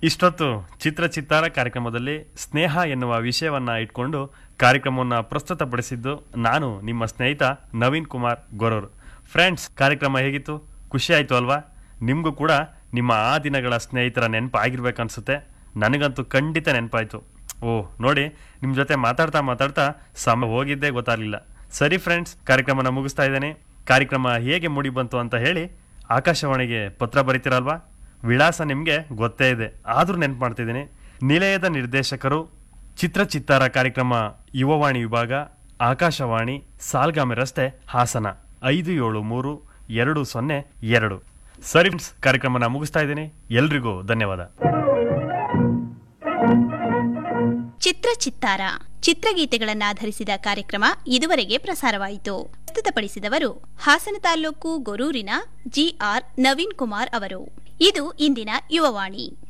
ಇಷ್ಟೊತ್ತು ಚಿತ್ರ ಚಿತ್ತಾರ ಕಾರ್ಯಕ್ರಮದಲ್ಲಿ ಸ್ನೇಹ ಎನ್ನುವ ವಿಷಯವನ್ನ ಇಟ್ಕೊಂಡು ಕಾರ್ಯಕ್ರಮವನ್ನು ಪ್ರಸ್ತುತಪಡಿಸಿದ್ದು ನಾನು ನಿಮ್ಮ ಸ್ನೇಹಿತ ನವೀನ್ ಕುಮಾರ್ ಗೊರೂರ್ ಫ್ರೆಂಡ್ಸ್ ಕಾರ್ಯಕ್ರಮ ಹೇಗಿತ್ತು ಖುಷಿ ಆಯ್ತು ಅಲ್ವಾ ನಿಮಗೂ ಕೂಡ ನಿಮ್ಮ ಆ ದಿನಗಳ ಸ್ನೇಹಿತರ ನೆನಪು ಆಗಿರ್ಬೇಕನ್ಸುತ್ತೆ ನನಗಂತೂ ಖಂಡಿತ ನೆನಪಾಯ್ತು ಓ ನೋಡಿ ನಿಮ್ಮ ಜೊತೆ ಮಾತಾಡ್ತಾ ಮಾತಾಡ್ತಾ ಸಮಯ ಹೋಗಿದ್ದೇ ಗೊತ್ತಾಗಲಿಲ್ಲ ಸರಿ ಫ್ರೆಂಡ್ಸ್ ಕಾರ್ಯಕ್ರಮನ ಮುಗಿಸ್ತಾ ಇದ್ದೇನೆ ಕಾರ್ಯಕ್ರಮ ಹೇಗೆ ಮೂಡಿ ಬಂತು ಅಂತ ಹೇಳಿ ಆಕಾಶವಾಣಿಗೆ ಪತ್ರ ಬರೀತಿರಲ್ವಾ ವಿಳಾಸ ನಿಮಗೆ ಗೊತ್ತೇ ಇದೆ ಆದರೂ ನೆನಪು ಮಾಡ್ತಿದ್ದೀನಿ ನಿಲಯದ ನಿರ್ದೇಶಕರು ಚಿತ್ರ ಚಿತ್ತಾರ ಕಾರ್ಯಕ್ರಮ ಯುವವಾಣಿ ವಿಭಾಗ ಆಕಾಶವಾಣಿ ಸಾಲ್ಗಾಮೆ ರಸ್ತೆ ಹಾಸನ ಐದು ಏಳು ಮೂರು ಎರಡು ಸೊನ್ನೆ ಎರಡು ಸರಿ ಫ್ರೆಂಡ್ಸ್ ಕಾರ್ಯಕ್ರಮನ ಮುಗಿಸ್ತಾ ಇದ್ದೀನಿ ಎಲ್ರಿಗೂ ಧನ್ಯವಾದ ಚಿತ್ರ ಚಿತ್ತಾರ ಚಿತ್ರಗೀತೆಗಳನ್ನಾಧರಿಸಿದ ಕಾರ್ಯಕ್ರಮ ಇದುವರೆಗೆ ಪ್ರಸಾರವಾಯಿತು ಪ್ರಸ್ತುತಪಡಿಸಿದವರು ಹಾಸನ ತಾಲೂಕು ಗೊರೂರಿನ ಜಿಆರ್ ನವೀನ್ ಕುಮಾರ್ ಅವರು ಇದು ಇಂದಿನ ಯುವವಾಣಿ